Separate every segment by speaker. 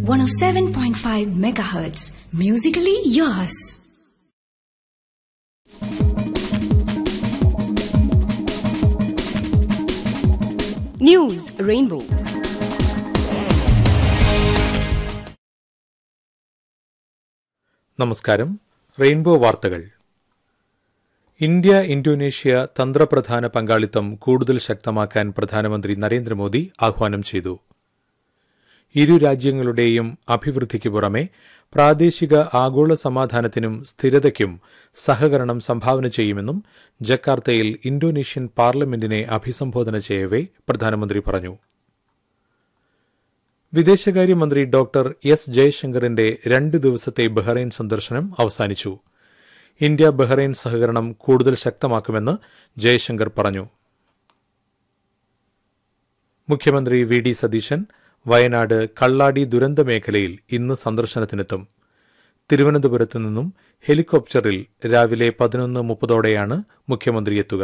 Speaker 1: 107.5 megahertz. Musically yours.
Speaker 2: News Rainbow.
Speaker 3: നമസ്കാരം rainbow വാർത്തകൾ India Indonesia തന്ത്രപ്രധാന പങ്കാളിത്തം കൂടുതൽ ശക്തമാക്കാൻ പ്രധാനമന്ത്രി നരേന്ദ്രമോദി ആഹ്വാനം ചെയ്തു ഇരു രാജ്യങ്ങളുടെയും അഭിവൃദ്ധിക്ക് പുറമെ പ്രാദേശിക ആഗോള സമാധാനത്തിനും സ്ഥിരതയ്ക്കും സഹകരണം സംഭാവന ചെയ്യുമെന്നും ജക്കാർത്തയിൽ ഇന്തോനേഷ്യൻ പാർലമെന്റിനെ അഭിസംബോധന ചെയ്യവെ പ്രധാനമന്ത്രി പറഞ്ഞു വിദേശകാര്യമന്ത്രി ഡോക്ടർ എസ് ജയശങ്കറിന്റെ രണ്ട് ദിവസത്തെ ബഹ്റൈൻ സന്ദർശനം അവസാനിച്ചു ഇന്ത്യ ബഹ്റൈൻ സഹകരണം കൂടുതൽ ശക്തമാക്കുമെന്ന് ജയശങ്കർ പറഞ്ഞു മുഖ്യമന്ത്രി വി ഡി സതീശൻ വയനാട് കള്ളാടി ദുരന്ത മേഖലയിൽ ഇന്ന് സന്ദർശനത്തിനെത്തും തിരുവനന്തപുരത്ത് നിന്നും ഹെലികോപ്റ്ററിൽ രാവിലെ പതിനൊന്ന് മുപ്പതോടെയാണ് മുഖ്യമന്ത്രി എത്തുക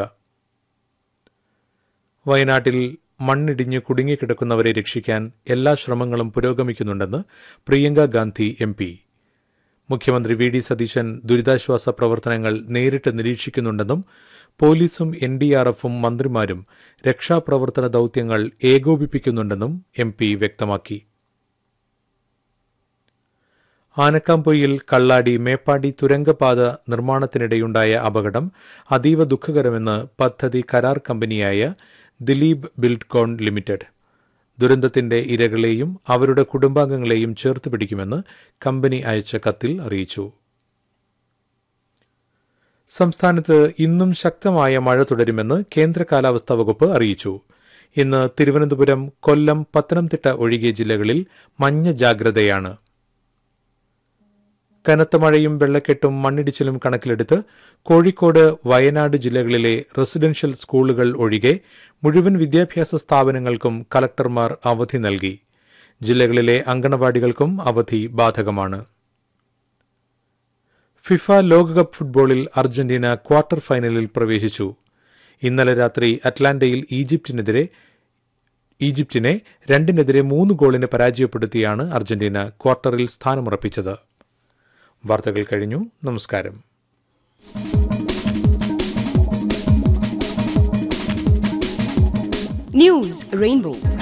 Speaker 3: വയനാട്ടിൽ മണ്ണിടിഞ്ഞ് കുടുങ്ങിക്കിടക്കുന്നവരെ രക്ഷിക്കാൻ എല്ലാ ശ്രമങ്ങളും പുരോഗമിക്കുന്നുണ്ടെന്ന് പ്രിയങ്ക ഗാന്ധി എം പി മുഖ്യമന്ത്രി വി ഡി സതീശൻ ദുരിതാശ്വാസ പ്രവർത്തനങ്ങൾ നേരിട്ട് നിരീക്ഷിക്കുന്നുണ്ടെന്നും പോലീസും എൻ ഡി ആർ എഫും മന്ത്രിമാരും രക്ഷാപ്രവർത്തന ദൌത്യങ്ങൾ ഏകോപിപ്പിക്കുന്നുണ്ടെന്നും എം പി വ്യക്തമാക്കി ആനക്കാംപൊയിൽ കള്ളാടി മേപ്പാടി തുരങ്കപാത നിർമ്മാണത്തിനിടെയുണ്ടായ അപകടം അതീവ ദുഃഖകരമെന്ന് പദ്ധതി കരാർ കമ്പനിയായ ദിലീപ് ബിൽഡ്കോൺ ലിമിറ്റഡ് ദുരന്തത്തിന്റെ ഇരകളെയും അവരുടെ കുടുംബാംഗങ്ങളെയും ചേർത്ത് പിടിക്കുമെന്ന് കമ്പനി അയച്ച കത്തിൽ അറിയിച്ചു സംസ്ഥാനത്ത് ഇന്നും ശക്തമായ മഴ തുടരുമെന്ന് കേന്ദ്ര കാലാവസ്ഥാ വകുപ്പ് അറിയിച്ചു ഇന്ന് തിരുവനന്തപുരം കൊല്ലം പത്തനംതിട്ട ഒഴികെ ജില്ലകളിൽ മഞ്ഞ ജാഗ്രതയാണ് കനത്ത മഴയും വെള്ളക്കെട്ടും മണ്ണിടിച്ചിലും കണക്കിലെടുത്ത് കോഴിക്കോട് വയനാട് ജില്ലകളിലെ റെസിഡൻഷ്യൽ സ്കൂളുകൾ ഒഴികെ മുഴുവൻ വിദ്യാഭ്യാസ സ്ഥാപനങ്ങൾക്കും കലക്ടർമാർ അവധി നൽകി ജില്ലകളിലെ അങ്കണവാടികൾക്കും അവധി ബാധകമാണ് ഫിഫ ലോകകപ്പ് ഫുട്ബോളിൽ അർജന്റീന ക്വാർട്ടർ ഫൈനലിൽ പ്രവേശിച്ചു ഇന്നലെ രാത്രി അറ്റ്ലാന്റയിൽ ഈജിപ്തിനെതിരെ ഈജിപ്തിനെ രണ്ടിനെതിരെ മൂന്ന് ഗോളിന് പരാജയപ്പെടുത്തിയാണ് അർജന്റീന ക്വാർട്ടറിൽ സ്ഥാനമുറപ്പിച്ചത് വാർത്തകൾ കഴിഞ്ഞു നമസ്കാരം
Speaker 2: News Rainbow.